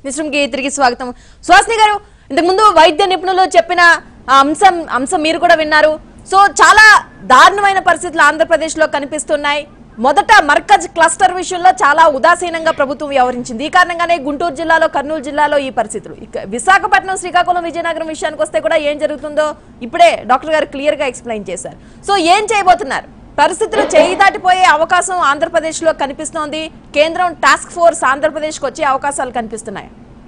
మిశ్రమ్కి తిరిగి స్వాగతం సుహాసిని గారు ఇంతకు ముందు వైద్య నిపుణులు చెప్పిన ఆ అంశం అంశం మీరు కూడా విన్నారు సో చాలా దారుణమైన పరిస్థితులు ఆంధ్రప్రదేశ్ లో కనిపిస్తున్నాయి మొదట మర్కజ్ క్లస్టర్ విషయంలో చాలా ఉదాసీనంగా ప్రభుత్వం వ్యవహరించింది ఈ కారణంగానే గుంటూరు జిల్లాలో కర్నూలు జిల్లాలో ఈ పరిస్థితులు ఇక విశాఖపట్నం శ్రీకాకుళం విజయనగరం విషయానికి వస్తే కూడా ఏం జరుగుతుందో ఇప్పుడే డాక్టర్ గారు క్లియర్ గా ఎక్స్ప్లెయిన్ చేశారు సో ఏం చేయబోతున్నారు పరిస్థితులు చేయి దాటిపోయే అవకాశం ఆంధ్రప్రదేశ్ లో కనిపిస్తోంది కేంద్రం టాస్క్ ఫోర్స్ ఆంధ్రప్రదేశ్ కు వచ్చే అవకాశాలు కనిపిస్తున్నాయి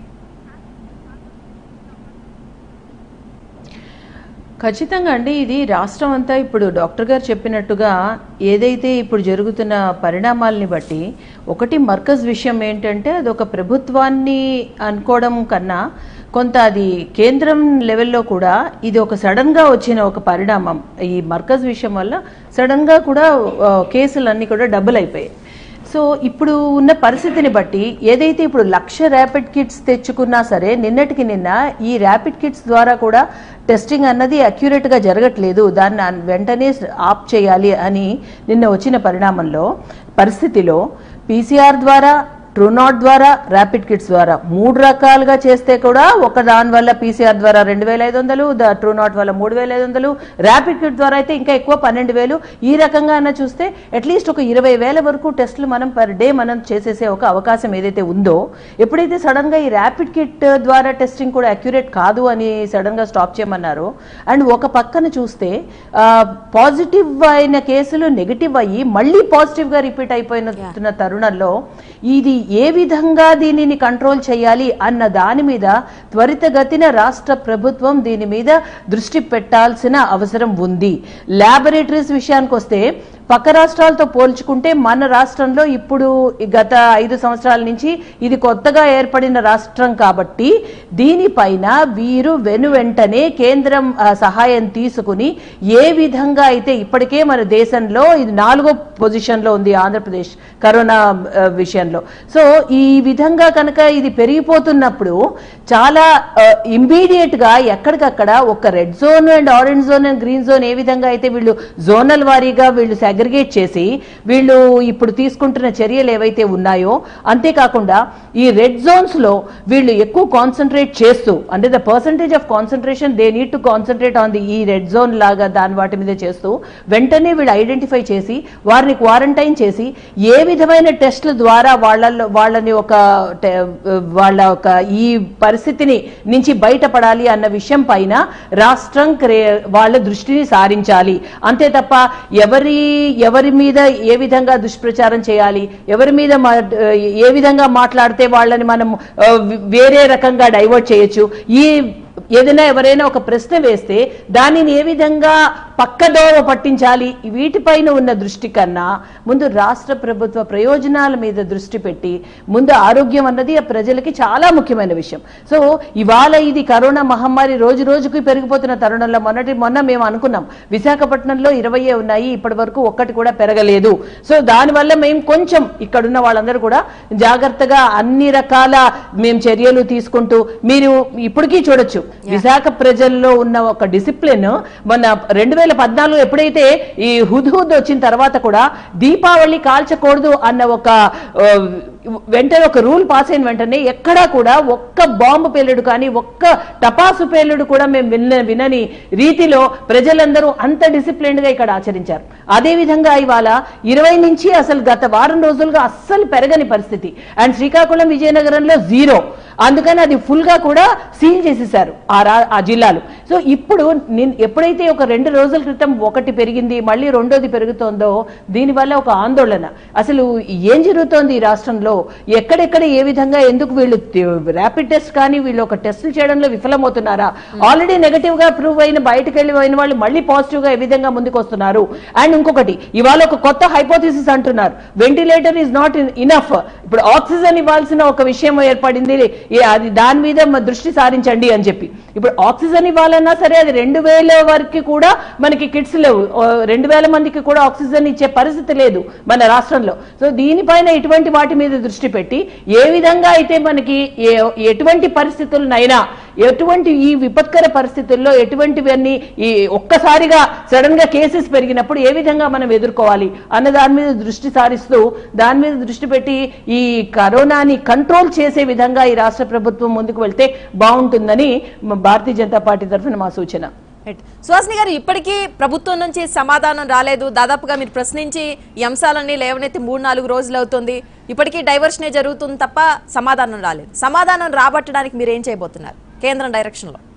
ఖచ్చితంగా అండి ఇది రాష్ట్రం అంతా ఇప్పుడు డాక్టర్ గారు చెప్పినట్టుగా ఏదైతే ఇప్పుడు జరుగుతున్న పరిణామాలని బట్టి ఒకటి మర్కజ్ విషయం ఏంటంటే అది ఒక ప్రభుత్వాన్ని అనుకోవడం కన్నా కొంత అది కేంద్రం లెవెల్లో కూడా ఇది ఒక సడన్గా వచ్చిన ఒక పరిణామం ఈ మర్కజ్ విషయం వల్ల సడన్గా కూడా ఆ, కేసులన్నీ కూడా డబుల్ అయిపోయాయి సో ఇప్పుడు ఉన్న పరిస్థితిని బట్టి ఏదైతే ఇప్పుడు లక్ష ర్యాపిడ్ కిట్స్ తెచ్చుకున్నా సరే నిన్నటికి నిన్న ఈ ర్యాపిడ్ కిట్స్ ద్వారా కూడా టెస్టింగ్ అన్నది అక్యురేట్గా జరగట్లేదు దాన్ని అన్- వెంటనే ఆప్ చేయాలి అని నిన్న వచ్చిన పరిణామంలో పరిస్థితిలో పీసీఆర్ ద్వారా ట్రూనాట్ ద్వారా ర్యాపిడ్ కిట్స్ ద్వారా మూడు రకాలుగా చేస్తే కూడా ఒక దాని వల్ల పీసీఆర్ ద్వారా రెండు వేల ఐదు వందలు ద ట్రూనాట్ వల్ల మూడు వేల ఐదు వందలు ర్యాపిడ్ కిట్ ద్వారా అయితే ఇంకా ఎక్కువ పన్నెండు వేలు ఈ రకంగా అన్న చూస్తే అట్లీస్ట్ ఒక ఇరవై వేల వరకు టెస్టులు మనం పర్ డే మనం చేసేసే ఒక అవకాశం ఏదైతే ఉందో ఎప్పుడైతే సడన్ గా ఈ ర్యాపిడ్ కిట్ ద్వారా టెస్టింగ్ కూడా అక్యురేట్ కాదు అని సడన్ గా స్టాప్ చేయమన్నారు అండ్ ఒక పక్కన చూస్తే పాజిటివ్ అయిన కేసులు నెగిటివ్ అయ్యి మళ్ళీ పాజిటివ్ గా రిపీట్ అయిపోయిన తరుణంలో ఇది ఏ విధంగా దీనిని కంట్రోల్ చేయాలి అన్న దాని మీద త్వరితగతిన రాష్ట్ర ప్రభుత్వం దీని మీద దృష్టి పెట్టాల్సిన అవసరం ఉంది ల్యాబొరేటరీస్ విషయానికి వస్తే పక్క రాష్ట్రాలతో పోల్చుకుంటే మన రాష్ట్రంలో ఇప్పుడు ఈ గత ఐదు సంవత్సరాల నుంచి ఇది కొత్తగా ఏర్పడిన రాష్ట్రం కాబట్టి దీనిపైన వీరు వెను వెంటనే కేంద్రం ఆ, సహాయం తీసుకుని ఏ విధంగా అయితే ఇప్పటికే మన దేశంలో ఇది నాలుగో పొజిషన్లో ఉంది ఆంధ్రప్రదేశ్ కరోనా ఆ, విషయంలో సో ఈ విధంగా కనుక ఇది పెరిగిపోతున్నప్పుడు చాలా ఇమ్మీడియట్ గా ఎక్కడికక్కడ ఒక red zone and orange zone and green zone ఏ విధంగా అయితే వీళ్ళు జోనల్ వారీగా వీళ్ళు సెగ్రిగేట్ చేసి వీళ్ళు ఇప్పుడు తీసుకుంటున్న చర్యలు ఏవైతే ఉన్నాయో అంతేకాకుండా ఈ రెడ్ జోన్స్ లో వీళ్ళు ఎక్కువ కాన్సన్ట్రేట్ చేస్తూ అంటే the percentage of concentration they need to concentrate on the ఈ రెడ్ జోన్ లాగా దాని వాటి మీద చేస్తూ వెంటనే వీళ్ళు ఐడెంటిఫై చేసి వారిని క్వారంటైన్ చేసి ఏ విధమైన టెస్ట్ల ద్వారా వాళ్ళల్లో వాళ్ళని ఒక టె- వాళ్ళ ఒక ఈ పరిస్థితిని నుంచి బయటపడాలి అన్న విషయం పైన రాష్ట్రం క్రే వాళ్ళ దృష్టిని సారించాలి అంతే తప్ప ఎవరి ఎవరి మీద ఏ విధంగా దుష్ప్రచారం చేయాలి ఎవరి మీద మా- ఏ విధంగా మాట్లాడితే వాళ్ళని మనం ఆ, వేరే రకంగా డైవర్ట్ చేయొచ్చు ఈ ఏదైనా ఎవరైనా ఒక ప్రశ్న వేస్తే దానిని ఏ విధంగా పక్కదోవ పట్టించాలి వీటిపైన ఉన్న దృష్టి కన్నా ముందు రాష్ట్ర ప్రభుత్వ ప్రయోజనాల మీద దృష్టి పెట్టి ముందు ఆరోగ్యం అన్నది ఆ ప్రజలకి చాలా ముఖ్యమైన విషయం సో ఇవాళ ఇది కరోనా మహమ్మారి రోజు రోజుకి పెరిగిపోతున్న తరుణంలో మొన్నటి మొన్న మేము అనుకున్నాం విశాఖపట్నంలో ఇరవయే ఉన్నాయి ఇప్పటి వరకు ఒక్కటి కూడా పెరగలేదు సో దానివల్ల మేము కొంచెం ఇక్కడున్న వాళ్ళందరూ కూడా జాగ్రత్తగా అన్ని రకాల మేము చర్యలు తీసుకుంటూ మీరు ఇప్పటికీ చూడొచ్చు విశాఖ ప్రజల్లో ఉన్న ఒక డిసిప్లిన్ మొన్న రెండు వేల పద్నాలుగు ఎప్పుడైతే ఈ హుద్హుద్ వచ్చిన తర్వాత కూడా దీపావళి కాల్చకూడదు అన్న ఒక ఆ, వెంటనే ఒక రూల్ పాస్ అయిన వెంటనే ఎక్కడా కూడా ఒక్క బాంబు పేలుడు కానీ ఒక్క టపాసు పేలుడు కూడా మేము విన్న వినని రీతిలో ప్రజలందరూ అంత డిసిప్లిన్డ్ గా ఇక్కడ ఆచరించారు అదే విధంగా ఇవాళ ఇరవై నుంచి అసలు గత వారం రోజులుగా అస్సలు పెరగని పరిస్థితి అండ్ శ్రీకాకుళం విజయనగరంలో జీరో అందుకని అది ఫుల్ గా కూడా సీల్ చేసేసారు ఆ రా- ఆ జిల్లాలు సో ఇప్పుడు నిన్- ఎప్పుడైతే ఒక రెండు రోజుల క్రితం ఒకటి పెరిగింది మళ్ళీ రెండోది పెరుగుతోందో దీనివల్ల ఒక ఆందోళన అసలు ఏం జరుగుతోంది ఈ రాష్ట్రంలో ఎక్కడెక్కడ ఏ విధంగా ఎందుకు వీళ్ళు ర్యాపిడ్ టెస్ట్ కానీ వీళ్ళు ఒక టెస్టులు చేయడంలో విఫలమవుతున్నారా ఆల్రెడీ నెగటివ్ గా ప్రూవ్ అయిన బయటకు వెళ్ళి పోయిన వాళ్ళు మళ్ళీ పాజిటివ్ గా ఏ విధంగా ముందుకు వస్తున్నారు అండ్ ఇంకొకటి ఇవాళ ఒక కొత్త హైపోథిసిస్ అంటున్నారు వెంటిలేటర్ ఈజ్ నాట్ ఇనఫ్ ఇప్పుడు ఆక్సిజన్ ఇవ్వాల్సిన ఒక విషయం ఏర్పడింది ఏ అది దాని మీద మ- దృష్టి సారించండి అని చెప్పి ఇప్పుడు ఆక్సిజన్ ఇవ్వాలన్నా సరే అది రెండు వేల వరకు కూడా మనకి కిట్స్ లేవు ఓ, రెండు వేల మందికి కూడా ఆక్సిజన్ ఇచ్చే పరిస్థితి లేదు మన రాష్ట్రంలో సో దీనిపైన ఇటువంటి వాటి మీద దృష్టి పెట్టి ఏ విధంగా అయితే మనకి ఏ- ఎటువంటి పరిస్థితులనైనా ఎటువంటి ఈ విపత్కర పరిస్థితుల్లో ఎటువంటివన్నీ ఈ ఒక్కసారిగా సడన్ గా కేసెస్ పెరిగినప్పుడు ఏ విధంగా మనం ఎదుర్కోవాలి అన్న దాని మీద దృష్టి సారిస్తూ దాని మీద దృష్టి పెట్టి ఈ కరోనాని కంట్రోల్ చేసే విధంగా ఈ రాష్ట్ర ప్రభుత్వం ముందుకు వెళ్తే బాగుంటుందని మ- భారతీయ జనతా పార్టీ తరఫున మా సూచన రైట్. సుహాసిని గారు ఇప్పటికీ ప్రభుత్వం నుంచి సమాధానం రాలేదు దాదాపుగా మీరు ప్రశ్నించి ఈ అంశాలన్నీ లేవనెత్తి మూడు నాలుగు రోజులు అవుతుంది ఇప్పటికీ డైవర్షనే జరుగుతుంది తప్ప సమాధానం రాలేదు సమాధానం రాబట్టడానికి మీరు ఏం చేయబోతున్నారు కేంద్రం డైరెక్షన్ లో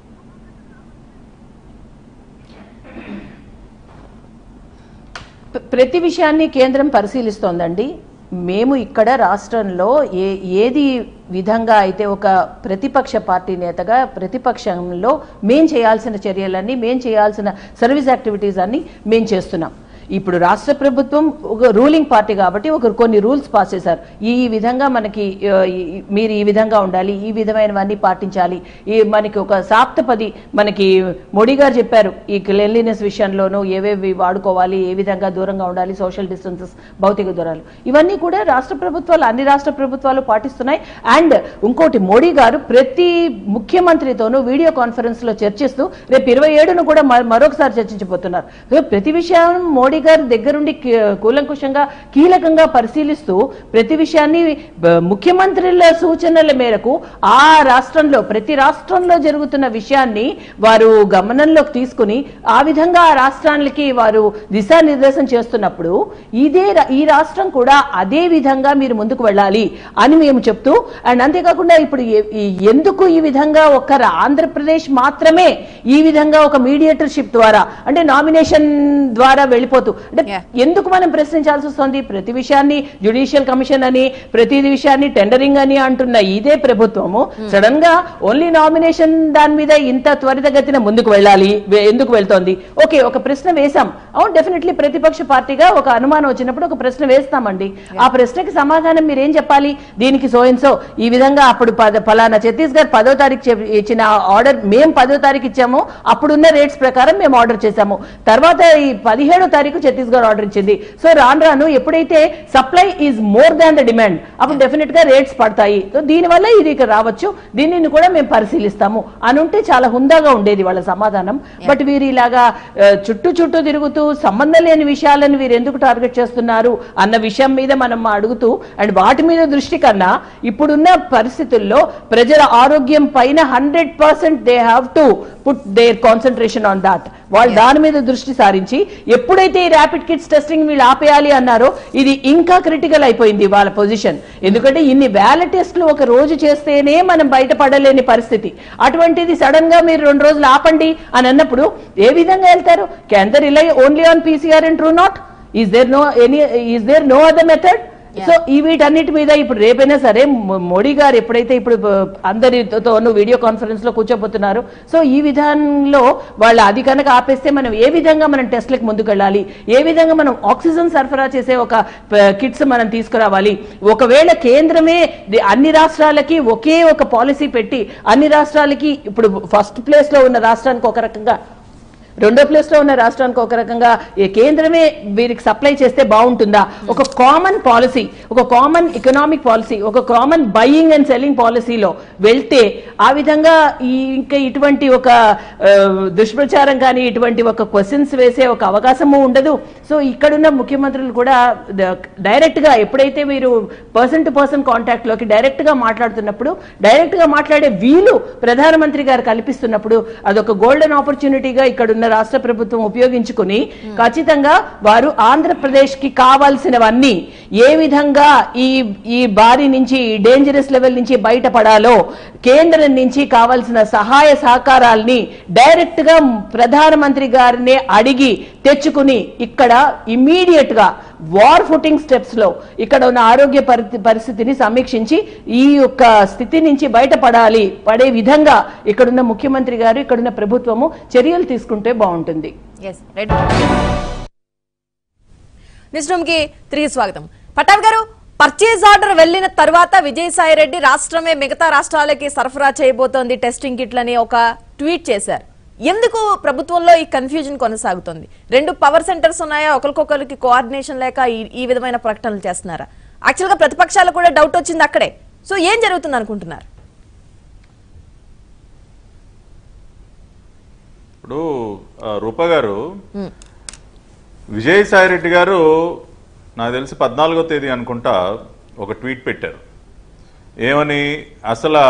ప్ర- ప్రతి విషయాన్ని కేంద్రం పరిశీలిస్తోందండి మేము ఇక్కడ రాష్ట్రంలో ఏ ఏది విధంగా అయితే ఒక ప్రతిపక్ష పార్టీ నేతగా ప్రతిపక్షంలో మేం చేయాల్సిన చర్యలన్నీ మేం చేయాల్సిన సర్వీస్ యాక్టివిటీస్ అన్ని మేం చేస్తున్నాం ఇప్పుడు రాష్ట్ర ప్రభుత్వం ఒక రూలింగ్ పార్టీ కాబట్టి ఒక కొన్ని రూల్స్ పాస్ చేశారు ఈ ఈ విధంగా మనకి ఆ, ఈ- మీరు ఈ విధంగా ఉండాలి ఈ విధమైనవన్నీ పాటించాలి ఈ మనకి ఒక సాప్తపది మనకి మోడీ గారు చెప్పారు ఈ క్లెన్లీనెస్ విషయంలోనూ ఏవేవి వాడుకోవాలి ఏ విధంగా దూరంగా ఉండాలి సోషల్ డిస్టెన్సెస్ భౌతిక దూరాలు ఇవన్నీ కూడా రాష్ట్ర ప్రభుత్వాలు అన్ని రాష్ట్ర ప్రభుత్వాలు పాటిస్తున్నాయి అండ్ ఇంకోటి మోడీ గారు ప్రతి ముఖ్యమంత్రితోనూ వీడియో కాన్ఫరెన్స్ లో చర్చిస్తూ రేపు ఇరవై ఏడును కూడా మ- మరొకసారి చర్చించబోతున్నారు సో ప్రతి విషయం మోడీ గారు దగ్గరుండి కీ- కూలంకుషంగా కీలకంగా పరిశీలిస్తూ ప్రతి విషయాన్ని బ- ముఖ్యమంత్రుల సూచనల మేరకు ఆ రాష్ట్రంలో ప్రతి రాష్ట్రంలో జరుగుతున్న విషయాన్ని వారు గమనంలోకి తీసుకుని ఆ విధంగా ఆ రాష్ట్రాలకి వారు దిశానిర్దేశం చేస్తున్నప్పుడు ఇదే రా- ఈ రాష్ట్రం కూడా అదే విధంగా మీరు ముందుకు వెళ్ళాలి అని మేము చెప్తూ అండ్ అంతేకాకుండా ఇప్పుడు ఏ- ఈ- ఎందుకు ఈ విధంగా ఒక రా- ఆంధ్రప్రదేశ్ మాత్రమే ఈ విధంగా ఒక మీడియేటర్షిప్ ద్వారా అంటే నామినేషన్ ద్వారా వెళ్ళిపోతూ అంటే Yeah. ఎందుకు మనం ప్రశ్నించాల్సి వస్తుంది ప్రతి విషయాన్ని జ్యుడిషియల్ కమిషన్ అని ప్రతి విషయాన్ని టెండరింగ్ అని అంటున్న ఇదే ప్రభుత్వము సడన్ గా ఓన్లీ నామినేషన్ దాని మీద ఇంత త్వరితగతిన ముందుకు వెళ్ళాలి వే- ఎందుకు వెళ్తోంది ఓకే ఒక ప్రశ్న వేశాం అవును డెఫినెట్లీ ప్రతిపక్ష పార్టీగా ఒక అనుమానం వచ్చినప్పుడు ఒక ప్రశ్న వేస్తామండి ఆ ప్రశ్నకి సమాధానం మీరు ఏం చెప్పాలి దీనికి సో సో ఈ విధంగా అప్పుడు పద- ఫలానా ఛత్తీస్గఢ్ పదో తారీఖు చెప్- ఇచ్చిన ఆర్డర్ మేము పదో తారీఖు ఇచ్చాము అప్పుడున్న రేట్స్ ప్రకారం మేము ఆర్డర్ చేశాము తర్వాత ఈ పదిహేడో తారీఖు ఛత్తీస్గఢ్ ఆర్డర్ ఇచ్చింది సో రాను రాను ఎప్పుడైతే supply is more than the demand అప్పుడు డెఫినెట్ గా రేట్స్ పడతాయి సో దీనివల్ల ఇది ఇక్కడ రావచ్చు దీనిని కూడా మేము పరిశీలిస్తాము అని ఉంటే చాలా హుందాగా ఉండేది వాళ్ళ సమాధానం బట్ వీరు ఇలాగా ఆ, చుట్టూ చుట్టూ తిరుగుతూ సంబంధం లేని విషయాలను వీరు ఎందుకు టార్గెట్ చేస్తున్నారు అన్న విషయం మీద మనం అడుగుతూ అండ్ వాటి మీద దృష్టి కన్నా ఇప్పుడున్న పరిస్థితుల్లో ప్రజల ఆరోగ్యం పైన hundred percent they have to put their concentration on that వాళ్ళు దాని మీద దృష్టి సారించి ఎప్పుడైతే ఈ ర్యాపిడ్ కిట్స్ టెస్టింగ్ వీళ్ళు ఆపేయాలి అన్నారో ఇది ఇంకా క్రిటికల్ అయిపోయింది వాళ్ళ పొజిషన్ ఎందుకంటే ఇన్ని వేల టెస్టులు ఒక రోజు చేస్తేనే మనం బయటపడలేని పరిస్థితి అటువంటిది సడన్ గా మీరు రెండు రోజులు ఆపండి అని అన్నప్పుడు ఏ విధంగా వెళ్తారు can they rely only on PCR and true not is there no any is there no other method so ఈ వీటన్నిటి మీద ఇప్పుడు రేపైనా సరే మో- మోడీ గారు ఎప్పుడైతే ఇప్పుడు బ- అందరితోనూ వీడియో కాన్ఫరెన్స్ లో కూర్చోబోతున్నారు సో ఈ విధానంలో వాళ్ళు అది కనుక ఆపేస్తే మనం ఏ విధంగా మనం టెస్ట్లకు ముందుకు వెళ్ళాలి ఏ విధంగా మనం ఆక్సిజన్ సరఫరా చేసే ఒక కిట్స్ మనం తీసుకురావాలి ఒకవేళ కేంద్రమే ది- అన్ని రాష్ట్రాలకి ఒకే ఒక పాలసీ పెట్టి అన్ని రాష్ట్రాలకి ఇప్పుడు ఫస్ట్ ప్లేస్ లో ఉన్న రాష్ట్రానికి ఒక రకంగా రెండో ప్లేస్ లో ఉన్న రాష్ట్రానికి ఒక రకంగా ఈ కేంద్రమే వీరికి సప్లై చేస్తే బాగుంటుందా ఒక కామన్ పాలసీ ఒక కామన్ ఎకనామిక్ పాలసీ ఒక కామన్ బయింగ్ అండ్ సెల్లింగ్ పాలసీలో వెళ్తే ఆ విధంగా ఈ ఇంకా ఇటువంటి ఒక ఆ, దుష్ప్రచారం కానీ ఇటువంటి ఒక క్వశ్చన్స్ వేసే ఒక అవకాశము ఉండదు సో ఇక్కడున్న ముఖ్యమంత్రులు కూడా డైరెక్ట్ గా ఎప్పుడైతే మీరు పర్సన్ టు పర్సన్ కాంటాక్ట్ లోకి డైరెక్ట్ గా మాట్లాడుతున్నప్పుడు డైరెక్ట్ గా మాట్లాడే వీలు ప్రధానమంత్రి గారు కల్పిస్తున్నప్పుడు అదొక గోల్డెన్ ఆపర్చునిటీగా ఇక్కడ ఉన్న రాష్ట్ర ప్రభుత్వం ఉపయోగించుకుని ఖచ్చితంగా వారు ఆంధ్రప్రదేశ్ కి కావాల్సినవన్నీ ఏ విధంగా ఈ ఈ బారి నుంచి డేంజరస్ లెవెల్ నుంచి బయటపడాలో కేంద్రం నుంచి కావాల్సిన సహాయ సహకారాల్ని డైరెక్ట్ గా ప్రధానమంత్రి గారినే అడిగి తెచ్చుకుని ఇక్కడ ఇమీడియట్ గా వార్ ఫుటింగ్ స్టెప్స్ లో ఇక్కడ ఉన్న ఆరోగ్య పరి- పరిస్థితిని సమీక్షించి ఈ యొక్క స్థితి నుంచి బయటపడాలి పడే విధంగా ఇక్కడున్న ముఖ్యమంత్రి గారు ఇక్కడున్న ప్రభుత్వము చర్యలు తీసుకుంటే బాగుంటుంది ఎస్ రైట్ న్యూస్ కి తిరిగి స్వాగతం పటాబ్ గారు పర్చేజ్ ఆర్డర్ వెళ్లిన తర్వాత విజయసాయి రెడ్డి రాష్ట్రమే మిగతా రాష్ట్రాలకి సరఫరా చేయబోతోంది టెస్టింగ్ కిట్లని ఒక ట్వీట్ చేశారు ఎందుకు ప్రభుత్వంలో ఈ కన్ఫ్యూజన్ కొనసాగుతుంది రెండు పవర్ సెంటర్స్ ఉన్నాయా ఒకరికొకరికి కోఆర్డినేషన్ లేక ఈ- ఈ విధమైన ప్రకటనలు చేస్తున్నారా యాక్చువల్ గా ప్రతిపక్షాలకు కూడా డౌట్ వచ్చింది అక్కడే సో ఏం జరుగుతుంది అనుకుంటున్నారు ఇప్పుడు ఆ, రూప గారు విజయసాయి రెడ్డి గారు నాకు తెలిసి పద్నాలుగో తేదీ అనుకుంటా ఒక ట్వీట్ పెట్టారు ఏమని అసలు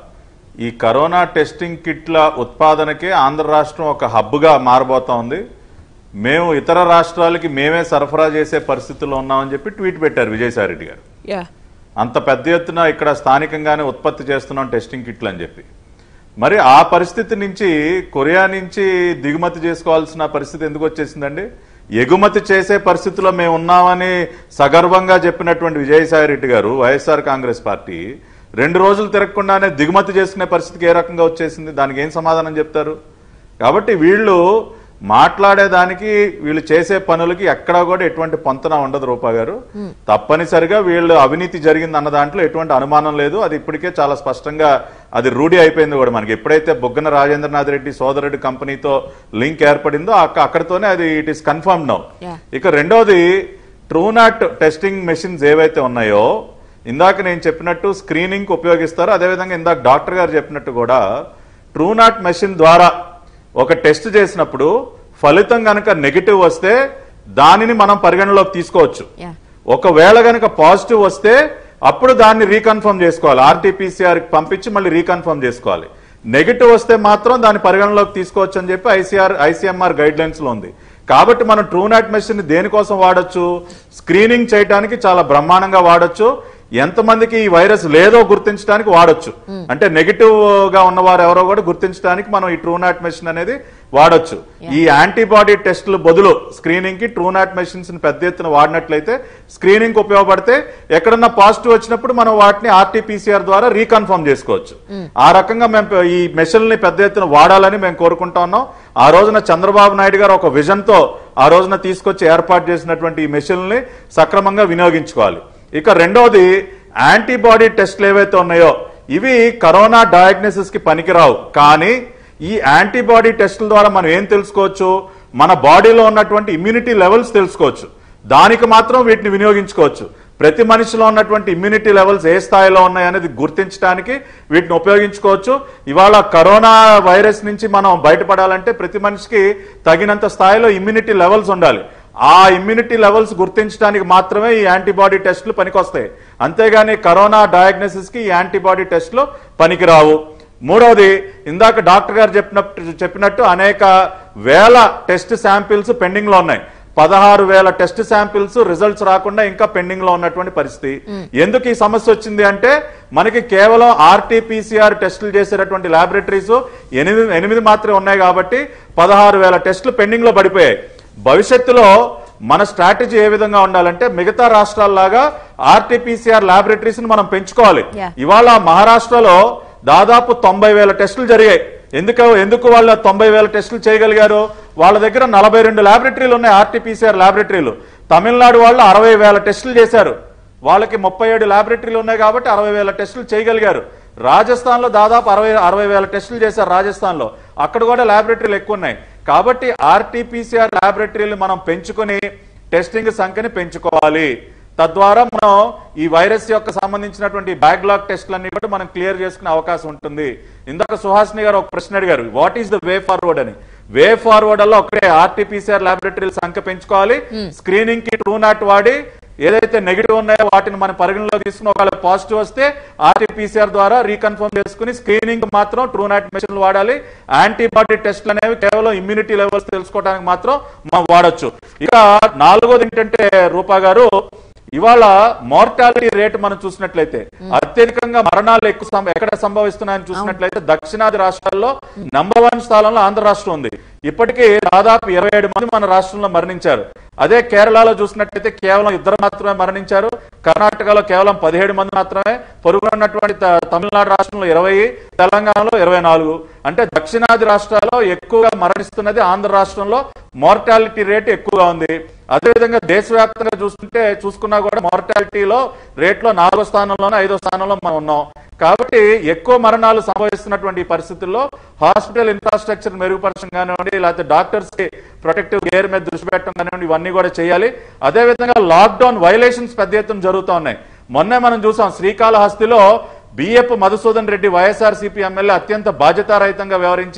ఈ కరోనా టెస్టింగ్ కిట్ల ఉత్పాదనకే ఆంధ్ర రాష్ట్రం ఒక హబ్గా మారబోతా ఉంది మేము ఇతర రాష్ట్రాలకి మేమే సరఫరా చేసే పరిస్థితుల్లో ఉన్నామని చెప్పి ట్వీట్ పెట్టారు విజయసాయి రెడ్డి గారు యా అంత పెద్ద ఎత్తున ఇక్కడ స్థానికంగానే ఉత్పత్తి చేస్తున్నాం టెస్టింగ్ కిట్లు అని చెప్పి మరి ఆ పరిస్థితి నుంచి కొరియా నుంచి దిగుమతి చేసుకోవాల్సిన పరిస్థితి ఎందుకు వచ్చేసిందండి ఎగుమతి చేసే పరిస్థితిలో మేము ఉన్నామని సగర్వంగా చెప్పినటువంటి విజయసాయి రెడ్డి గారు వైఎస్ఆర్ కాంగ్రెస్ పార్టీ రెండు రోజులు తిరగకుండానే దిగుమతి చేసుకునే పరిస్థితికి ఏ రకంగా వచ్చేసింది దానికి ఏం సమాధానం చెప్తారు కాబట్టి వీళ్ళు మాట్లాడేదానికి వీళ్ళు చేసే పనులకి ఎక్కడా కూడా ఎటువంటి పొంతన ఉండదు రూపా గారు తప్పనిసరిగా వీళ్ళు అవినీతి జరిగింది అన్న దాంట్లో ఎటువంటి అనుమానం లేదు అది ఇప్పటికే చాలా స్పష్టంగా అది రూఢి అయిపోయింది కూడా మనకి ఎప్పుడైతే బొగ్గన రాజేంద్రనాథ్ రెడ్డి సోదరుడి కంపెనీతో లింక్ ఏర్పడిందో అక్క- అక్కడితోనే అది it is confirm now Yeah. ఇక రెండోది ట్రూనాట్ టెస్టింగ్ మెషిన్స్ ఏవైతే ఉన్నాయో ఇందాక నేను చెప్పినట్టు స్క్రీనింగ్ ఉపయోగిస్తారు అదేవిధంగా ఇందాక డాక్టర్ గారు చెప్పినట్టు కూడా ట్రూనాట్ మెషిన్ ద్వారా ఒక టెస్ట్ చేసినప్పుడు ఫలితం గనక నెగిటివ్ వస్తే దానిని మనం పరిగణలోకి తీసుకోవచ్చు Yeah. ఒకవేళ గనక పాజిటివ్ వస్తే అప్పుడు దాన్ని రీకన్ఫర్మ్ చేసుకోవాలి ఆర్టీపీసీఆర్ పంపించి మళ్ళీ రీకన్ఫర్మ్ చేసుకోవాలి నెగిటివ్ వస్తే మాత్రం దాన్ని పరిగణలోకి తీసుకోవచ్చు అని చెప్పి ఐసీఆర్ ఐసీఎంఆర్ గైడ్ లైన్స్ లో ఉంది కాబట్టి మనం ట్రూనాట్ మెషిన్ దేనికోసం వాడొచ్చు స్క్రీనింగ్ చేయడానికి చాలా బ్రహ్మాండంగా వాడొచ్చు ఎంతమందికి ఈ వైరస్ లేదో గుర్తించడానికి వాడొచ్చు అంటే నెగిటివ్ గా ఉన్నవారు ఎవరో కూడా గుర్తించడానికి మనం ఈ ట్రూనాట్ మెషిన్ అనేది వాడొచ్చు ఈ యాంటీబాడీ టెస్టులు బదులు స్క్రీనింగ్ కి ట్రూనాట్ మెషిన్స్ ని పెద్ద ఎత్తున వాడినట్లయితే స్క్రీనింగ్ ఉపయోగపడితే ఎక్కడన్నా పాజిటివ్ వచ్చినప్పుడు మనం వాటిని ఆర్టీపీసీఆర్ ద్వారా రీకన్ఫర్మ్ చేసుకోవచ్చు ఆ రకంగా మేము ఈ మెషిన్ ని పెద్ద ఎత్తున వాడాలని మేము కోరుకుంటా ఉన్నాం ఆ రోజున చంద్రబాబు నాయుడు గారు ఒక విజన్ తో ఆ రోజున తీసుకొచ్చి ఏర్పాటు చేసినటువంటి ఈ మెషిన్ ని సక్రమంగా వినియోగించుకోవాలి ఇక రెండోది యాంటీబాడీ టెస్ట్లు ఏవైతే ఉన్నాయో ఇవి కరోనా డయాగ్నోసిస్ కి పనికిరావు కానీ ఈ యాంటీబాడీ టెస్టుల ద్వారా మనం ఏం తెలుసుకోవచ్చు మన బాడీలో ఉన్నటువంటి ఇమ్యూనిటీ లెవెల్స్ తెలుసుకోవచ్చు దానికి మాత్రం వీటిని వినియోగించుకోవచ్చు ప్రతి మనిషిలో ఉన్నటువంటి ఇమ్యూనిటీ లెవెల్స్ ఏ స్థాయిలో ఉన్నాయనేది గుర్తించడానికి వీటిని ఉపయోగించుకోవచ్చు ఇవాళ కరోనా వైరస్ నుంచి మనం బయటపడాలంటే ప్రతి మనిషికి తగినంత స్థాయిలో ఇమ్యూనిటీ లెవెల్స్ ఉండాలి ఆ ఇమ్యూనిటీ లెవెల్స్ గుర్తించడానికి మాత్రమే ఈ యాంటీబాడీ టెస్టులు పనికొస్తాయి అంతేగాని కరోనా డయాగ్నోసిస్ కి ఈ యాంటీబాడీ టెస్టులు పనికిరావు మూడవది ఇందాక డాక్టర్ గారు చెప్పినట్టు చెప్పినట్టు అనేక వేల టెస్ట్ శాంపిల్స్ పెండింగ్ లో ఉన్నాయి పదహారు వేల టెస్ట్ శాంపిల్స్ రిజల్ట్స్ రాకుండా ఇంకా పెండింగ్ లో ఉన్నటువంటి పరిస్థితి ఎందుకు ఈ సమస్య వచ్చింది అంటే మనకి కేవలం ఆర్టీపీసీఆర్ టెస్టులు చేసేటటువంటి ల్యాబొరేటరీస్ ఎనిమిది ఎనిమిది మాత్రమే ఉన్నాయి కాబట్టి పదహారు వేల టెస్టులు పెండింగ్ లో పడిపోయాయి భవిష్యత్తులో మన స్ట్రాటజీ ఏ విధంగా ఉండాలంటే మిగతా రాష్ట్రాల్లాగా ఆర్టీపీసీఆర్ ల్యాబొరేటరీస్ ని మనం పెంచుకోవాలి Yeah. ఇవాళ మహారాష్ట్రలో దాదాపు తొంభై వేల టెస్టులు జరిగాయి ఎందుకు ఎందుకు వాళ్ళ తొంభై వేల టెస్టులు చేయగలిగారు వాళ్ళ దగ్గర నలభై రెండు ల్యాబొరేటరీలు ఉన్నాయి ఆర్టీపీసీఆర్ ల్యాబొరేటరీలు తమిళనాడు వాళ్ళు అరవై వేల టెస్టులు చేశారు వాళ్ళకి ముప్పై ఏడు ల్యాబొరేటరీలు ఉన్నాయి కాబట్టి అరవై వేల టెస్టులు చేయగలిగారు రాజస్థాన్ లో దాదాపు అరవై అరవై వేల టెస్టులు చేశారు రాజస్థాన్ లో అక్కడ కూడా ల్యాబొరేటరీలు ఎక్కువ ఉన్నాయి కాబట్టి ఆర్టీపీసీఆర్ ల్యాబొరేటరీలు మనం పెంచుకొని టెస్టింగ్ సంఖ్యని పెంచుకోవాలి తద్వారా మనం ఈ వైరస్ యొక్క సంబంధించినటువంటి బ్యాక్లాగ్ టెస్ట్లన్నీ కూడా మనం క్లియర్ చేసుకునే అవకాశం ఉంటుంది ఇందాక సుహాసిని గారు ఒక ప్రశ్న అడిగారు what is the way forward అని వే ఫార్వర్డ్ అలా ఒకటే ఆర్టీపీసీఆర్ ల్యాబొరేటరీల సంఖ్య పెంచుకోవాలి స్క్రీనింగ్ కి ట్రూ నాట్ వాడి ఏదైతే నెగిటివ్ ఉన్నాయో వాటిని మన పరిగణలో తీసుకుని ఒకవేళ పాజిటివ్ వస్తే ఆర్టీపీసీఆర్ ద్వారా రీకన్ఫర్మ్ చేసుకుని స్క్రీనింగ్ మాత్రం ట్రూ నాట్ మెషిన్లు వాడాలి యాంటీబాడీ టెస్ట్లు అనేవి కేవలం ఇమ్యూనిటీ లెవెల్స్ తెలుసుకోవడానికి మాత్రం మనం వాడొచ్చు ఇక నాలుగోది ఏంటంటే రూపా గారు ఇవాళ మార్టాలిటీ రేట్ మనం చూసినట్లయితే అత్యధికంగా మరణాలు ఎక్కువ సం- ఎక్కడ సంభవిస్తున్నాయని చూసినట్లయితే దక్షిణాది రాష్ట్రాల్లో నంబర్ వన్ స్థానంలో ఆంధ్ర రాష్ట్రం ఉంది ఇప్పటికీ దాదాపు ఇరవై ఏడు మంది మన రాష్ట్రంలో మరణించారు అదే కేరళలో చూసినట్లయితే కేవలం ఇద్దరు మాత్రమే మరణించారు కర్ణాటకలో కేవలం పదిహేడు మంది మాత్రమే పొరుగున ఉన్నటువంటి త- తమిళనాడు రాష్ట్రంలో ఇరవై తెలంగాణలో ఇరవై నాలుగు అంటే దక్షిణాది రాష్ట్రాల్లో ఎక్కువగా మరణిస్తున్నది ఆంధ్ర రాష్ట్రంలో మార్టాలిటీ రేట్ ఎక్కువగా ఉంది అదేవిధంగా దేశవ్యాప్తంగా చూస్తుంటే చూసుకున్నా కూడా మార్టాలిటీలో రేట్లో నాలుగో స్థానంలోనే ఐదో స్థానంలో మనం ఉన్నాం కాబట్టి ఎక్కువ మరణాలు సంభవిస్తున్నటువంటి ఈ పరిస్థితుల్లో హాస్పిటల్ ఇన్ఫ్రాస్ట్రక్చర్ మెరుగుపరచడం కానివ్వండి లేకపోతే డాక్టర్స్ కి ప్రొటెక్టివ్ గేర్ మీద దృష్టి పెట్టడం కానివ్వండి ఇవన్నీ కూడా చేయాలి అదేవిధంగా లాక్డౌన్ వైలేషన్స్ పెద్ద ఎత్తున జరుగుతూ ఉన్నాయి మొన్నే మనం చూసాం శ్రీకాళహస్తిలో BF Madhusudan Reddy YSR CP MLA అత్యంత బాధ్యతారహితంగా వ్యవహరించి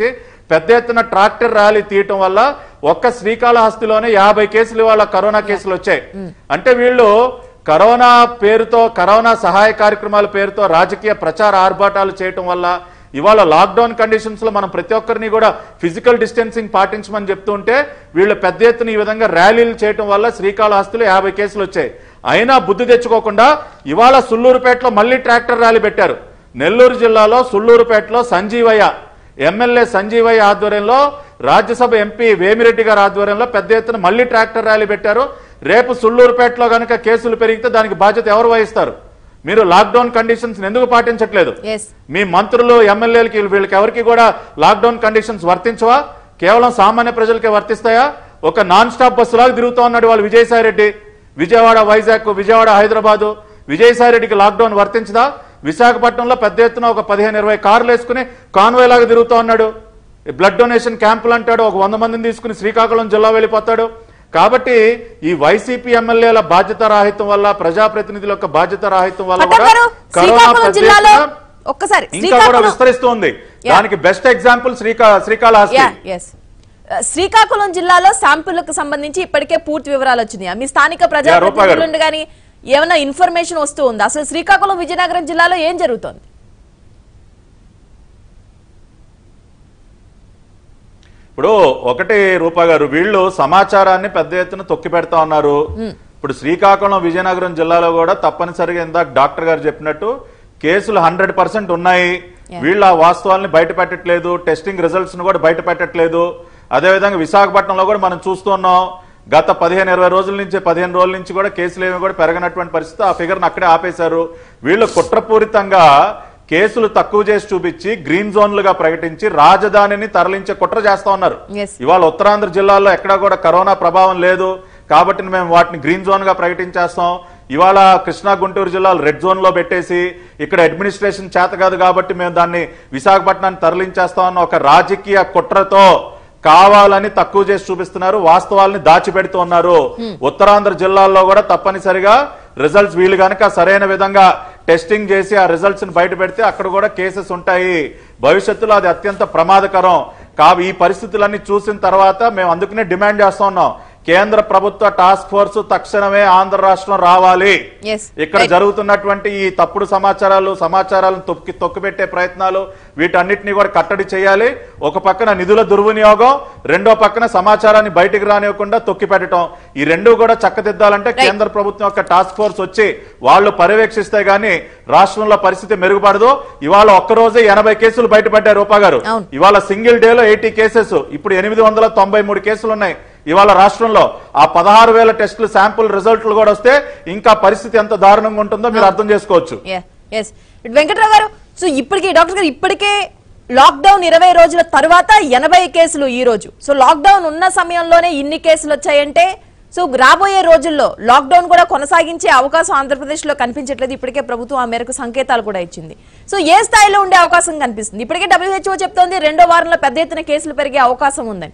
పెద్ద ఎత్తున ట్రాక్టర్ ర్యాలీ తీయటం వల్ల ఒక్క శ్రీకాళహస్తిలోనే యాభై కేసులు ఇవాళ కరోనా కేసులు వచ్చాయి అంటే వీళ్ళు కరోనా పేరుతో కరోనా సహాయ కార్యక్రమాల పేరుతో రాజకీయ ప్రచార ఆర్భాటాలు చేయటం వల్ల ఇవాళ లాక్డౌన్ కండిషన్స్ లో మనం ప్రతి ఒక్కరిని కూడా ఫిజికల్ డిస్టెన్సింగ్ పాటించమని చెప్తుంటే వీళ్ళు పెద్ద ఎత్తున ఈ విధంగా ర్యాలీలు చేయటం వల్ల శ్రీకాళహస్తిలో యాభై కేసులు వచ్చాయి అయినా బుద్ధి తెచ్చుకోకుండా ఇవాళ సుల్లూరుపేటలో మళ్ళీ ట్రాక్టర్ ర్యాలీ పెట్టారు నెల్లూరు జిల్లాలో సుల్లూరుపేటలో సంజీవయ్య ఎమ్మెల్యే సంజీవయ్య ఆధ్వర్యంలో రాజ్యసభ ఎంపీ వేమిరెడ్డి గారి ఆధ్వర్యంలో పెద్ద ఎత్తున మళ్ళీ ట్రాక్టర్ ర్యాలీ పెట్టారు రేపు సుల్లూరుపేటలో గనక కేసులు పెరిగితే దానికి బాధ్యత ఎవరు వహిస్తారు మీరు లాక్డౌన్ కండిషన్స్ ఎందుకు పాటించట్లేదు ఎస్ మీ మంత్రులు ఎమ్మెల్యేలకి వీళ్ళకి ఎవరికి కూడా లాక్డౌన్ కండిషన్స్ వర్తించవా కేవలం సామాన్య ప్రజలకే వర్తిస్తాయా ఒక నాన్ స్టాప్ బస్సు లాగా తిరుగుతూ ఉన్నాడు వాళ్ళు విజయసాయి రెడ్డి విజయవాడ వైజాగ్ విజయవాడ హైదరాబాదు విజయసాయి రెడ్డికి లాక్డౌన్ వర్తించదా విశాఖపట్నంలో పెద్ద ఎత్తున ఒక పదిహేను ఇరవై కార్లు వేసుకుని కాన్వాయ్ లాగా తిరుగుతూ ఉన్నాడు బ్లడ్ డొనేషన్ క్యాంపులు అంటాడు ఒక వంద మందిని తీసుకుని శ్రీకాకుళం జిల్లా వెళ్ళిపోతాడు కాబట్టి ఈ వైసీపీ ఎమ్మెల్యేల బాధ్యత రాహిత్యం వల్ల ప్రజాప్రతినిధుల యొక్క బాధ్యత రాహిత్యం వల్ల పట్నం కూడా గారు కరోనా శ్రీకాకుళం పెద్ద జిల్లాలో ఎత్తున ఒక్కసారి ఇంకా కూడా శ్రీకాకుళం విస్తరిస్తుంది దానికి బెస్ట్ ఎగ్జాంపుల్ శ్రీకా శ్రీకాళహస్తి యా ఎస్ శ్రీకాకుళం జిల్లాలో శాంపుల్కు సంబంధించి ఇప్పటికే పూర్తి వివరాలు వచ్చినాయి మీ స్థానిక రూపా గారు. ప్రజాప్రతినిధుల నుండి కానీ ఏమైనా ఇన్ఫర్మేషన్ వస్తూ ఉందా అసలు శ్రీకాకుళం విజయనగరం జిల్లాలో ఏం జరుగుతోంది ఇప్పుడు ఒకటి రూపా గారు వీళ్ళు సమాచారాన్ని పెద్ద ఎత్తున తొక్కి పెడతా ఉన్నారు ఇప్పుడు శ్రీకాకుళం విజయనగరం జిల్లాలో కూడా తప్పనిసరిగా ఇందాక డాక్టర్ గారు చెప్పినట్టు కేసులు హండ్రెడ్ పర్సెంట్ ఉన్నాయి వీళ్ళు ఆ వాస్తవాల్ని బయట పెట్టట్లేదు టెస్టింగ్ రిజల్ట్స్ ను కూడా బయట పెట్టట్లేదు అదేవిధంగా విశాఖపట్నంలో కూడా మనం చూస్తున్నాం గత పదిహేను ఇరవై రోజుల నుంచి పదిహేను రోజుల నుంచి కూడా కేసులు ఏమి కూడా పెరగనటువంటి పరిస్థితి ఆ ఫిగర్ని అక్కడే ఆపేశారు వీళ్ళు కుట్రపూరితంగా కేసులు తక్కువ చేసి చూపించి గ్రీన్ జోన్లుగా ప్రకటించి రాజధానిని తరలించే కుట్ర చేస్తా ఉన్నారు Yes. ఇవాళ ఉత్తరాంధ్ర జిల్లాలో ఎక్కడా కూడా కరోనా ప్రభావం లేదు కాబట్టి మేము వాటిని గ్రీన్ జోన్ గా ప్రకటించేస్తాం ఇవాళ కృష్ణా గుంటూరు జిల్లాలు రెడ్ జోన్ లో పెట్టేసి ఇక్కడ అడ్మినిస్ట్రేషన్ చేత కాదు కాబట్టి మేము దాన్ని విశాఖపట్నాన్ని తరలించేస్తాం అన్న ఒక రాజకీయ కుట్రతో కావాలని తక్కువ చేసి చూపిస్తున్నారు వాస్తవాల్ని దాచిపెడుతూ ఉన్నారు ఉత్తరాంధ్ర జిల్లాల్లో కూడా తప్పనిసరిగా రిజల్ట్స్ వీళ్ళు గనక సరైన విధంగా టెస్టింగ్ చేసి ఆ రిజల్ట్స్ ని బయట పెడితే అక్కడ కూడా కేసెస్ ఉంటాయి భవిష్యత్తులో అది అత్యంత ప్రమాదకరం కాబ ఈ పరిస్థితులన్నీ చూసిన తర్వాత మేము అందుకనే డిమాండ్ చేస్తా ఉన్నాం కేంద్ర ప్రభుత్వ టాస్క్ ఫోర్స్ తక్షణమే ఆంధ్ర రాష్ట్రం రావాలి Yes. ఇక్కడ జరుగుతున్నటువంటి ఈ తప్పుడు సమాచారాలు సమాచారాలను తొక్కి తొక్కిపెట్టే ప్రయత్నాలు వీటన్నిటిని కూడా కట్టడి చేయాలి ఒక పక్కన నిధుల దుర్వినియోగం రెండో పక్కన సమాచారాన్ని బయటికి రానివ్వకుండా తొక్కి పెట్టడం ఈ రెండు కూడా చక్కదిద్దాలంటే కేంద్ర ప్రభుత్వం యొక్క టాస్క్ ఫోర్స్ వచ్చి వాళ్ళు పర్యవేక్షిస్తే గానీ రాష్ట్రంలో పరిస్థితి మెరుగుపడదు ఇవాళ ఒక్క రోజే ఎనభై కేసులు బయటపడ్డాయి రూపా గారు అవును. ఇవాళ సింగిల్ డేలో ఎయిటీ కేసెస్ ఇప్పుడు ఎనిమిది వందల తొంభై మూడు కేసులు ఉన్నాయి ఇవాళ రాష్ట్రంలో ఆ పదహారు వేల టెస్టులు శాంపుల్ రిజల్ట్లు కూడా వస్తే ఇంకా పరిస్థితి ఎంత దారుణంగా ఉంటుందో మీరు అర్థం చేసుకోవచ్చు ఎస్ వెంకట్రావు గారు సో ఇప్పటికే డాక్టర్ గారు ఇప్పటికే లాక్డౌన్ ఇరవై రోజుల తర్వాత ఎనభై కేసులు ఈ రోజు సో లాక్డౌన్ ఉన్న సమయంలోనే ఇన్ని కేసులు వచ్చాయంటే సో రాబోయే రోజుల్లో లాక్డౌన్ కూడా కొనసాగించే అవకాశం ఆంధ్రప్రదేశ్ లో కనిపించట్లేదు ఇప్పటికే ప్రభుత్వం ఆ మేరకు సంకేతాలు కూడా ఇచ్చింది సో ఏ స్థాయిలో ఉండే అవకాశం కనిపిస్తుంది ఇప్పటికే డబ్ల్యూహెచ్ఓ చెప్తోంది రెండో వారంలో పెద్ద ఎత్తున కేసులు పెరిగే అవకాశం ఉందని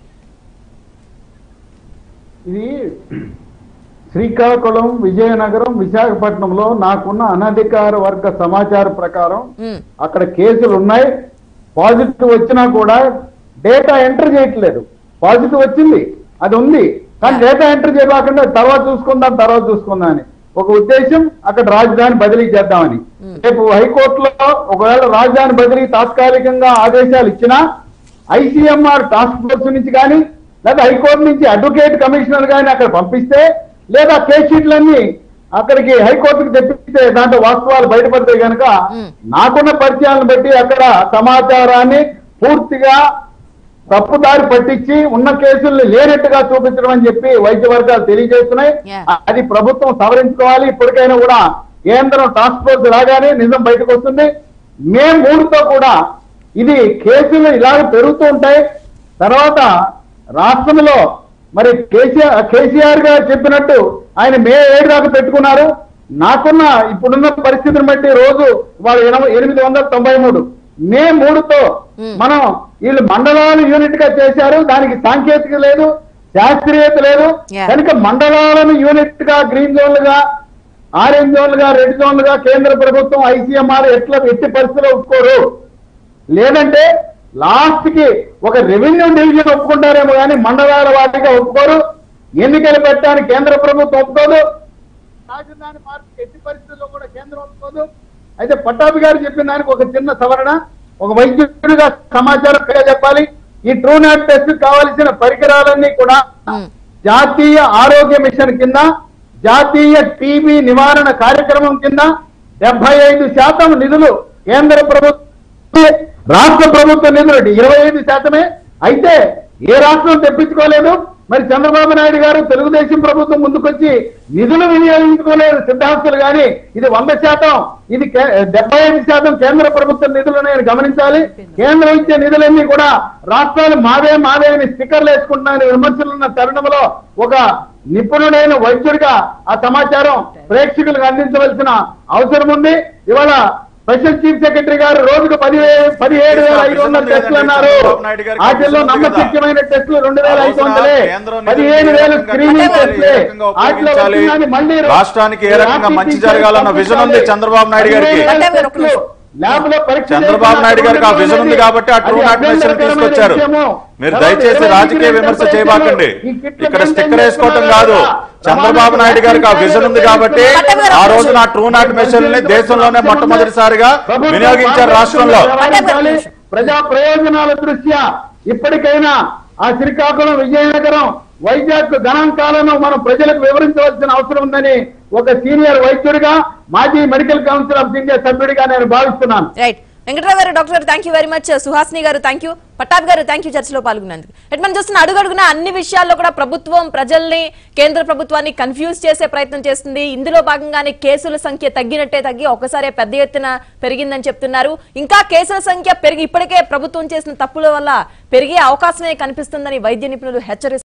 ఇది శ్రీకాకుళం విజయనగరం విశాఖపట్నంలో నాకున్న అనధికార వర్గ సమాచారం ప్రకారం ఉమ్, అక్కడ కేసులు ఉన్నాయి పాజిటివ్ వచ్చినా కూడా డేటా ఎంటర్ చేయట్లేదు పాజిటివ్ వచ్చింది అది ఉంది కానీ డేటా ఎంటర్ చేయకుండా తర్వాత చూసుకుందాం తర్వాత చూసుకుందాం అని ఒక ఉద్దేశం అక్కడ రాజధాని బదిలీ చేద్దామని రేపు హైకోర్టులో ఒకవేళ రాజధాని బదిలీ తాత్కాలికంగా ఆదేశాలు ఇచ్చినా ఐసీఎంఆర్ టాస్క్ ఫోర్స్ నుంచి కానీ లేదా హైకోర్టు నుంచి అడ్వకేట్ కమిషనర్ కానీ అక్కడ పంపిస్తే లేదా కేస్ షీట్లన్నీ అక్కడికి హైకోర్టుకు తెప్పిస్తే దాంట్లో వాస్తవాలు బయటపడితే గనక నాకున్న పరిచయాలను బట్టి అక్కడ సమాచారాన్ని పూర్తిగా తప్పుదారి పట్టించి ఉన్న కేసుల్ని లేనట్టుగా చూపించడం అని చెప్పి వైద్య వర్గాలు తెలియజేస్తున్నాయి Yeah. అది ప్రభుత్వం సవరించుకోవాలి ఇప్పటికైనా కూడా కేంద్రం టాస్క్ ఫోర్స్ రాగానే నిజం బయటకు వస్తుంది మే మూడుతో కూడా ఇది కేసులు ఇలాగ పెరుగుతూ ఉంటాయి తర్వాత రాష్ట్రంలో మరి కేసీఆర్ కేసీఆర్ గారు చెప్పినట్టు ఆయన మే ఏడు దాకా పెట్టుకున్నారు నాకున్న ఇప్పుడున్న పరిస్థితిని బట్టి రోజు వాళ్ళు ఎనభై ఎనిమిది వందల తొంభై మూడు మే మూడుతో మనం వీళ్ళు మండలాలు యూనిట్ గా చేశారు దానికి సాంకేతిక లేదు శాస్త్రీయత లేదు Yeah. కనుక మండలాలను యూనిట్ గా గ్రీన్ జోన్లుగా ఆరెంజ్ జోన్లుగా రెడ్ జోన్లుగా కేంద్ర ప్రభుత్వం ఐసీఎంఆర్ ఎట్లా ఎట్టి పరిస్థితుల్లో ఒప్పుకోరు లేదంటే లాస్ట్ కి ఒక రెవెన్యూ డివిజన్ ఒప్పుకుంటారేమో కానీ మండలాల వాటిగా ఒప్పుకోరు ఎన్నికలు పెట్టడానికి కేంద్ర ప్రభుత్వం ఒప్పుకోదు రాజధాని మార్పు ఎట్టి పరిస్థితుల్లో కూడా కేంద్రం ఒప్పుకోదు అయితే పట్టాభి గారు చెప్పిన దానికి ఒక చిన్న సవరణ ఒక వైద్యుడిగా సమాచారం క్లియర్ చెప్పాలి ఈ ట్రూ నాట్ టెస్ట్ కావాల్సిన పరికరాలన్నీ కూడా ఉమ్. జాతీయ ఆరోగ్య మిషన్ కింద జాతీయ టీబీ నివారణ కార్యక్రమం కింద డెబ్బై ఐదు శాతం నిధులు కేంద్ర ప్రభుత్వం రాష్ట్ర ప్రభుత్వ నిధులు ఇరవై ఐదు శాతమే అయితే ఏ రాష్ట్రం తెప్పించుకోలేదు మరి చంద్రబాబు నాయుడు గారు తెలుగుదేశం ప్రభుత్వం ముందుకొచ్చి నిధులు వినియోగించుకోలేదు సిద్ధాంతులు కానీ ఇది వంద శాతం ఇది కే- డెబ్బై ఐదు శాతం కేంద్ర ప్రభుత్వ నిధులు నేను గమనించాలి కేంద్రం ఇచ్చే నిధులన్నీ కూడా రాష్ట్రాలు మావే మావే అని స్టిక్కర్లు వేసుకుంటున్నాయని విమర్శలున్న తరుణంలో ఒక నిపుణుడైన వైద్యుడిగా ఆ సమాచారం ప్రేక్షకులకు అందించవలసిన అవసరం ఉంది ఇవాళ స్పెషల్ చీఫ్ సెక్రటరీ గారు రోజుకు పది పదిహేడు వేల ఐదు వందల టెస్టులు అన్నారు చంద్రబాబు నాయుడు గారికి వాటిల్లో ఉంది కదా. నమ్మశక్యమైన టెస్టులు రెండు వేల ఐదు ఆ రోజున వందలే కేంద్రం నిధులు పదిహేను ఏ వేలు రకంగా స్క్రీనింగ్ ఖర్చు టెస్టులే ఏ రకంగా వాటిలో ఉపయోగించాలి, వచ్చిందని మళ్ళీ రాష్ట్రానికి ఏ రకంగా మంచి జరగాలన్న విజన్ ఉంది చంద్రబాబు నాయుడు గారికి. పట్టాభి గారు ఒక్క నిమిషం. ల్యాబ్ లో పరీక్ష చంద్రబాబు నాయుడు గారికి ఆ విజన్ ఉంది కాబట్టి ఆ ట్రూ నాట్ మెషిన్ తీసుకొచ్చారు మీరు దయచేసి రాజకీయ విమర్శ చేయబాకండి ఇక్కడ స్టిక్కర్ వేసుకోవటం కాదు చంద్రబాబు నాయుడు గారికి ఆ విజన్ ఉంది కాబట్టి ఆ రోజున ఆ ట్రూ నాట్ మెషిన్ ని దేశంలోనే మొట్టమొదటిసారిగా వినియోగించారు రాష్ట్రంలో వ్యవహరించాలి. ప్రజా ప్రయోజనాల దృష్ట్యా ఇప్పటికైనా ఆ శ్రీకాకుళం విజయనగరం వైజాగ్ గణాంకాలను మనం ప్రజలకు వివరించవలసిన అవసరం ఉందని ఒక సీనియర్ వైద్యుడిగా మాజీ మెడికల్ కౌన్సిల్ ఆఫ్ ఇండియా సభ్యుడిగా నేను భావిస్తున్నాను రైట్ వెంకటరావు గారు డాక్టర్ గారు thank you very much Suhasini గారు థ్యాంక్ యూ పట్టాభి గారు థ్యాంక్ యూ చర్చలో పాల్గొన్నందుకు ఎట్ మనం చూస్తున్న అడుగడుగున అన్ని విషయాల్లో కూడా ప్రభుత్వం ప్రజల్ని కేంద్ర ప్రభుత్వాన్ని కన్ఫ్యూజ్ చేసే ప్రయత్నం చేస్తుంది ఇందులో భాగంగానే కేసుల సంఖ్య తగ్గినట్టే తగ్గి ఒకసారి పెద్ద ఎత్తున పెరిగిందని చెప్తున్నారు ఇంకా కేసుల సంఖ్య పెరిగి ఇప్పటికే ప్రభుత్వం చేసిన తప్పుల వల్ల పెరిగే అవకాశమే కనిపిస్తుందని వైద్య నిపుణులు హెచ్చరిస్తున్నారు